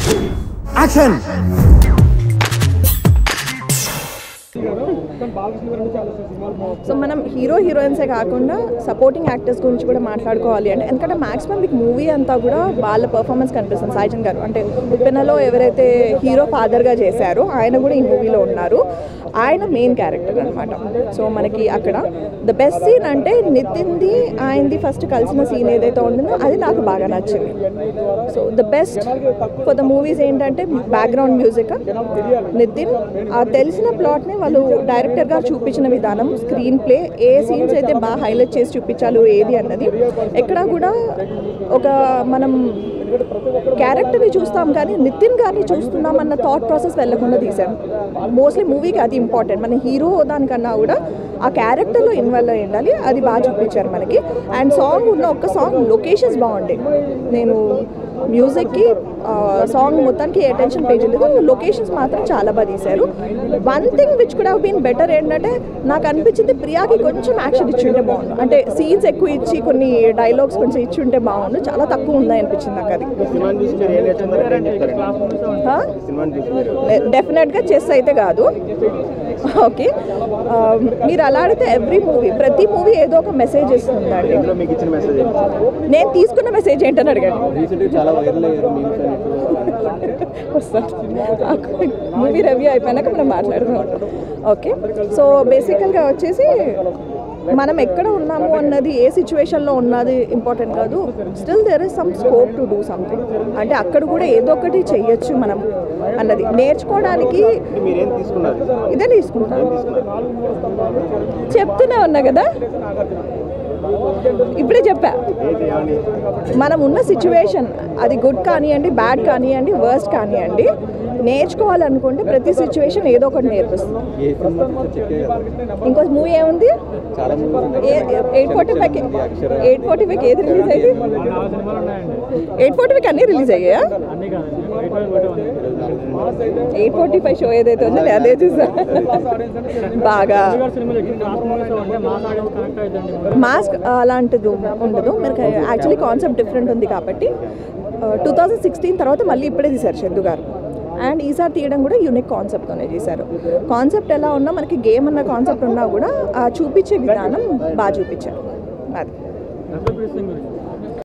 action so మనం hero హీరోయిన్సే కాకుండా సపోర్టింగ్ యాక్టర్స్ గురించి కూడా మాట్లాడుకోవాలి అంటే ఎందుకంటే మాక్సిమం మీకు మూవీ అంతా కూడా వాళ్ళ పర్ఫార్మెన్స్ కనిపిస్తుంది సాయిచంద్ గారు అంటే ఉప్పెనలో ఎవరైతే హీరో ఫాదర్గా చేశారో ఆయన కూడా ఈ మూవీలో ఉన్నారు ఆయన మెయిన్ క్యారెక్టర్ అనమాట సో మనకి అక్కడ ద బెస్ట్ సీన్ అంటే నితిన్ది ఆయనది ఫస్ట్ కలిసిన సీన్ ఏదైతే ఉంటుందో అది నాకు బాగా నచ్చింది so the best for the movies ఏంటంటే బ్యాక్గ్రౌండ్ మ్యూజిక్ నితిన్ ఆ తెలిసిన ప్లాట్ని వాళ్ళు డైరెక్టర్ గారు చూపించిన విధానం స్క్రీన్ ప్లే ఏ సీన్స్ అయితే బాగా హైలైట్ చేసి చూపించాలో ఏది అన్నది ఎక్కడా కూడా ఒక మనం క్యారెక్టర్ని చూస్తాం కానీ నితిన్ గారిని చూస్తున్నాం అన్న థాట్ ప్రాసెస్ వెళ్ళకుండా తీశారు మోస్ట్లీ మూవీకి అది ఇంపార్టెంట్ మన హీరో దానికన్నా కూడా ఆ క్యారెక్టర్లో ఇన్వాల్వ్ అయి ఉండాలి అది బాగా చూపించారు మనకి అండ్ సాంగ్ ఉన్న ఒక్క సాంగ్ లొకేషన్స్ బాగుండే నేను మ్యూజిక్కి సాంగ్ మొత్తానికి అటెన్షన్ పేజ్ లేదు లొకేషన్స్ మాత్రం చాలా బాగా తీశారు one thing which could have been better ఏంటంటే నాకు అనిపించింది ప్రియాకి కొంచెం యాక్షన్ ఇచ్చి ఉంటే బాగుండు అంటే సీన్స్ ఎక్కువ ఇచ్చి కొన్ని డైలాగ్స్ కొంచెం ఇచ్చి ఉంటే బాగుండు చాలా తక్కువ ఉందా అనిపించింది నాకు అది సినిమాని చూసి మీరు ఏం నేర్చుకున్నారో ఏం చెప్తారండి సినిమాని చూసి మీరు డెఫినెట్గా చెస్ అయితే కాదు ఓకే ఆ, మీరు అలా అడిగితే ఎవ్రీ మూవీ ప్రతి మూవీ ఏదో ఒక మెసేజ్ ఇస్తుందండి ఇందులో మీకు ఇచ్చిన మెసేజ్ నేను తీసుకున్న మెసేజ్ ఏంటని అడగండి రీసెంట్గా చాలా వైరల్ అయ్యారు మీమ్స్ అనేవి మూవీ రివ్యూ అయిపోయినాక మనం మాట్లాడుతున్నాం ఓకే సో బేసికల్గా వచ్చేసి మనం ఎక్కడ ఉన్నాము అన్నది ఏ సిచ్యువేషన్లో ఉన్నది ఇంపార్టెంట్ కాదు still there is some scope to do something అంటే అక్కడ కూడా ఏదో ఒకటి చెయ్యొచ్చు మనం అన్నది నేర్చుకోవడానికి మీరేం తీసుకున్నారు ఇదే తీసుకుంటాను చెప్తూనే ఉన్నా కదా ఇప్పుడే చెప్పా ఏంటి ఏమని మనం ఉన్న సిచ్యువేషన్ అది గుడ్ కానివ్వండి బ్యాడ్ కానివ్వండి వర్స్ట్ కానివ్వండి నేర్చుకోవాలనుకుంటే ప్రతి సిచ్యువేషన్ ఏదో ఒకటి నేర్పిస్తుంది ఏ సినిమా చెక్కే కదా ఇంకో మూవీ ఏముంది చాలా movies eight forty five eight forty five ఏది రిలీజ్ అయింది ఎయిట్ ఫార్టీ ఫైవ్ అన్నీ రిలీజ్ అయ్యాయా ఎయిట్ ఫార్టీ ఫైవ్ షో ఏదైతే ఉందో నేను అదే చూసా బాగా మాస్క్ అలాంటిది ఉండదు మీరు యాక్చువల్లీ కాన్సెప్ట్ డిఫరెంట్ ఉంది కాబట్టి టూ థౌజండ్ సిక్స్టీన్ తర్వాత మళ్ళీ ఇప్పుడే తీశారు చందు గారు అండ్ ఈసారి తీయడం కూడా యూనిక్ కాన్సెప్ట్తోనే చేశారు కాన్సెప్ట్ ఎలా ఉన్నా మనకి గేమ్ అన్న కాన్సెప్ట్ ఉన్నా కూడా ఆ చూపించే విధానం బాగా చూపించారు అది